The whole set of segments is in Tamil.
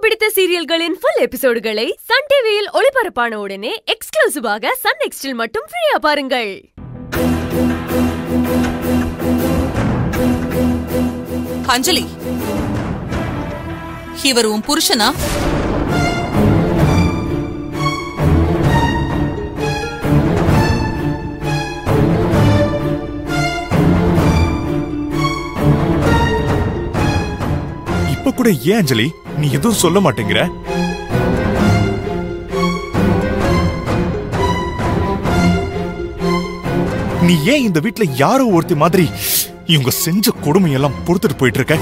பிடித்த சீரியல்களின் ஃபுல் எபிசோடுகளை சன் டிவியில் ஒளிபரப்பான உடனே எக்ஸ்க்ளூசிவாக சன் நெக்ஸ்டில் மட்டும் ஃப்ரீயா பாருங்கள் அஞ்சலி இவர் உன் புருஷனா இப்ப கூட ஏன் அஞ்சலி நீ எதுவும் சொல்ல மாட்டேங்கிற நீ ஏன் இந்த வீட்ல யாரோ ஒருத்தி மாதிரி இவங்க செஞ்ச கொடுமையெல்லாம் பொறுத்துட்டு போயிட்டு இருக்க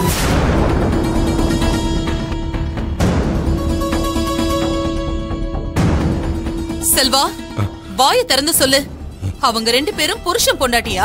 செல்வா வாய திறந்து சொல்லு அவங்க ரெண்டு பேரும் புருஷன் பொண்டாட்டியா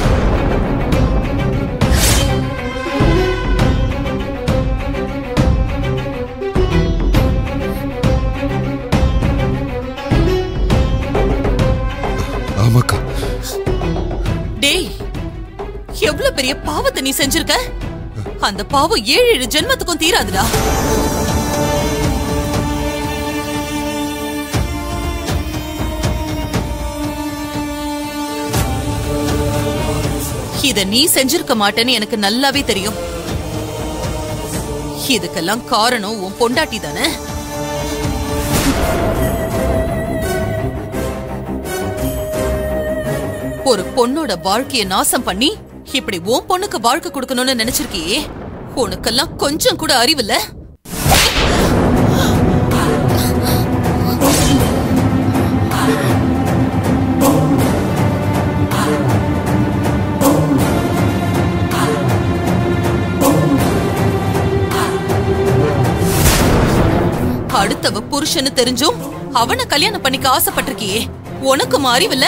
ஆமாக்கா டேய் எவ்வளவு பெரிய பாவத்தை நீ செஞ்சிருக்க அந்த பாவம் ஏழு ஏழு ஜென்மத்துக்கும் தீராதுடா இத நீ செஞ்சிருக்க மாட்டேன்னு எனக்கு நல்லாவே தெரியும் இதுக்கெல்லாம் காரணம் உன் பொண்டாட்டி தானே ஒரு பொண்ணோட வாழ்க்கைய நாசம் பண்ணி இப்படி உன் பொண்ணுக்கு வாழ்க்கை கொடுக்கணும்னு நினைச்சிருக்கியே உனக்கெல்லாம் கொஞ்சம் கூட அறிவில்ல அடுத்தவ புருஷன்னு தெரிஞ்சும் அவனை கல்யாணம் பண்ணிக்க ஆசைப்பட்டிருக்கியே உனக்கும் அறிவில்ல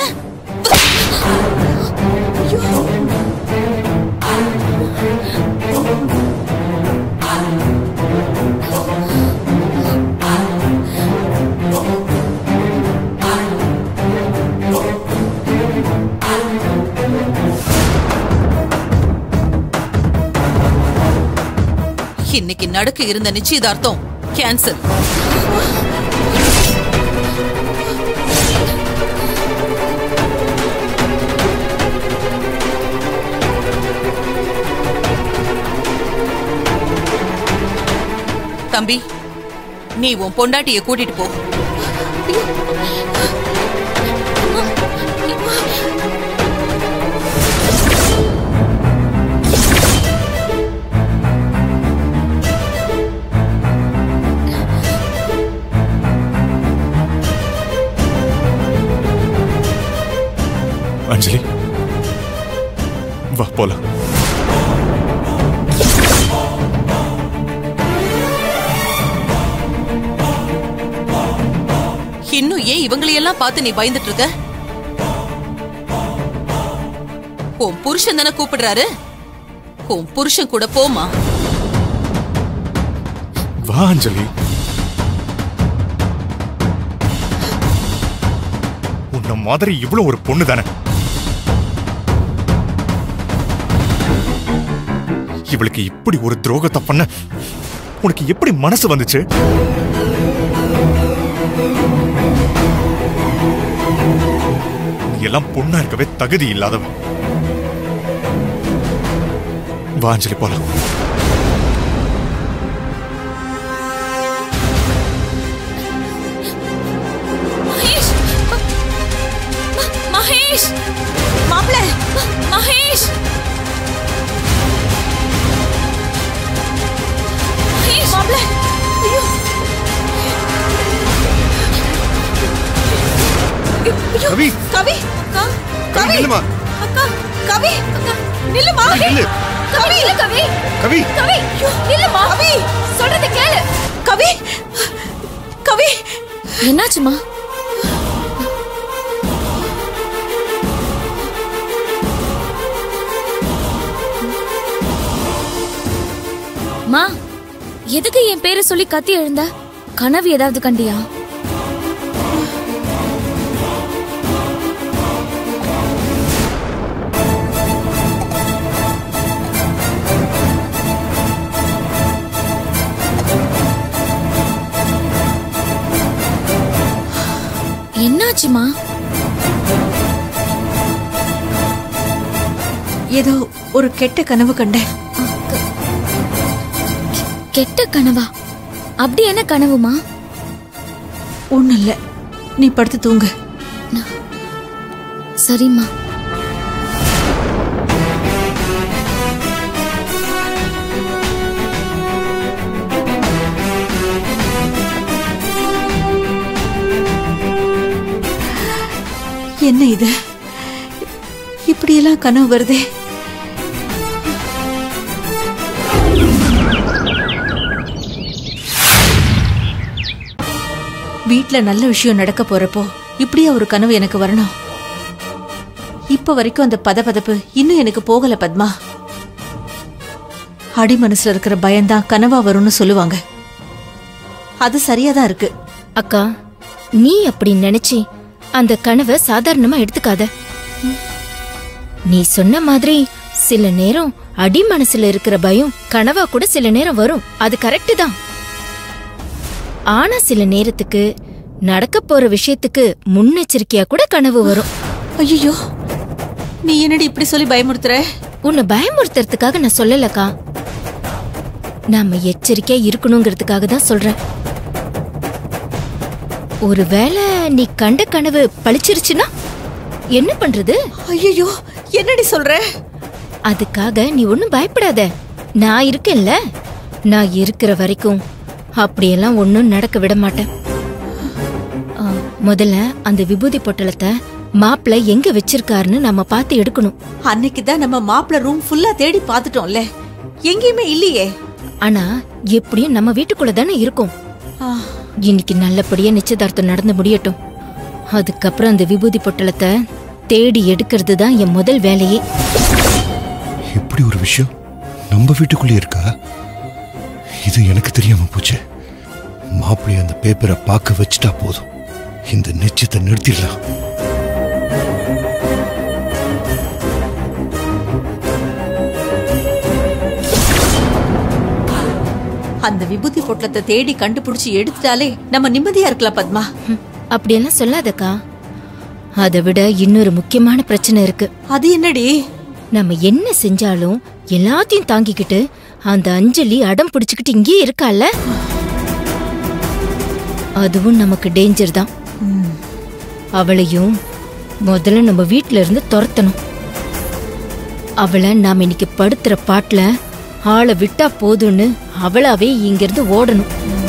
இன்னைக்கு நடக்க இருந்த நிச்சயதார்த்தம் கேன்சல் தம்பி நீ உன் பொண்டாட்டிய கூட்டிட்டு போ அஞ்சலி வா போலாம் இன்னும் ஏன் இவங்களையெல்லாம் பார்த்து நீ பயந்துட்டு இருக்க உன் புருஷன் தானே கூப்பிடுறாரு உன் புருஷன் கூட போமா வா அஞ்சலி உன்ன மாதிரி இவ்வளவு ஒரு பொண்ணு தானே இவளுக்கு இப்படி ஒரு துரோகத்தை பண்ண உனக்கு எப்படி மனசு வந்துச்சு நீ எல்லாம் பொண்ணா இருக்கவே தகுதி இல்லாதவன் வா அஞ்சலி போலாம் மகேஷ் மகேஷ் மாப்ள மகேஷ் மகேஷ் மாப்ள ஐயோ கவி கவி அக்கா கவி நில்லுமா அக்கா கவி அக்கா நில்லுமா நில்லு. கவி இல்ல கவி கவி கவி ஐயோ, நில்லுமா கவி சொல்றத கேளு கவி கவி என்னாச்சுமா மா எதுக்கு என் பேரை சொல்லி கத்தி எழுந்த கனவு ஏதாவது கண்டியா என்னாச்சுமா ஏதோ ஒரு கெட்ட கனவு கண்டேன் கெட்ட கனவா அப்படி என்ன கனவுமா ஒண்ணும் இல்ல நீ படுத்து தூங்கு சரிம்மா என்ன இது இப்படியெல்லாம் கனவு வருதே வீட்ல நல்ல விஷயம் நடக்க போறப்போ இப்படியா ஒரு கனவு எனக்கு வரணும் இப்ப வரைக்கும் அந்த பதபதப்பு இன்னும் எனக்கு போகல பத்மா அடி மனசுல இருக்கிற பயம்தான் கனவா வரும்னு சொல்லுவாங்க அது சரியாதான் இருக்கு அக்கா நீ அப்படி நினைச்சி அந்த கனவை சாதாரணமா எடுத்துக்காத நீ சொன்ன மாதிரி சில நேரம் அடி மனசுல இருக்கிற பயம் கனவா கூட சில நேரம் வரும் அது கரெக்ட் தான் ஆனா சில நேரத்துக்கு நடக்க போற விஷயத்துக்கு முன்னெச்சரிக்கையா கூட கனவு வரும் ஐயோ நீ என்னடி இப்படி சொல்லி பயமுறுத்துற உன்னை பயமுறுத்துறதுக்காக நான் சொல்லலக்கா நாம எச்சரிக்கையா இருக்கணுங்கிறதுக்காக தான் சொல்றேன் ஒருவேளை நீ கண்ட கனவு பளிச்சிருச்சுன்னா என்ன பண்றது ஐயோ என்னடி சொல்ற அதுக்காக நீ ஒண்ணும் பயப்படாத நான் இருக்கேன்ல நான் இருக்கிற வரைக்கும் அப்படியெல்லாம் ஒண்ணும் நடக்க விட மாட்டேன் ஆ, முதல்ல அந்த விபூதி பொட்டலத்தை மாப்பிள்ள எங்க வச்சிருக்காருன்னு நம்ம பார்த்து எடுக்கணும் அன்னைக்கு தான் நம்ம மாப்பிள்ள ரூம் ஃபுல்லா தேடி பார்த்துட்டோம்ல எங்கேயுமே இல்லையே ஆனா எப்படியும் நம்ம வீட்டுக்குள்ள தானே இருக்கும் ஆ, இன்னைக்கு நல்லபடியா நிச்சயதார்த்தம் நடந்து முடியட்டும் அதுக்கப்புறம் அந்த விபூதி பொட்டலத்தை தேடி எடுக்கிறது தான் என் முதல் வேலையே இப்படி ஒரு விஷயம் நம்ம வீட்டுக்குள்ளே இருக்கா இது எனக்கு தெரியாம போச்சு மாப்பிள்ளை அந்த பேப்பரை பார்க்க வச்சுட்டா போதும் இந்த நிச்சயத்தை நிறுத்திடலாம் அந்த விபூதி பொட்டலத்தை தேடி கண்டுபிடிச்சு எடுத்துட்டாலே நம்ம நிம்மதியா இருக்கலாம் பத்மா ஹம், அப்படியெல்லாம் சொல்லாதக்கா அதை விட இன்னொரு முக்கியமான பிரச்சனை இருக்கு அது என்னடி நம்ம என்ன செஞ்சாலும் எல்லாத்தையும் தாங்கிக்கிட்டு அந்த அஞ்சலி அடம் பிடிச்சுக்கிட்டு இங்கேயே இருக்கால அதுவும் நமக்கு டேஞ்சர் தான் அவளையும் முதல்ல நம்ம வீட்ல இருந்து துரத்தணும் அவளை நாம இன்னைக்கு படுத்துற பாட்டுல ஆளை விட்டா போதும்னு அவளாவே இங்கிருந்து ஓடணும்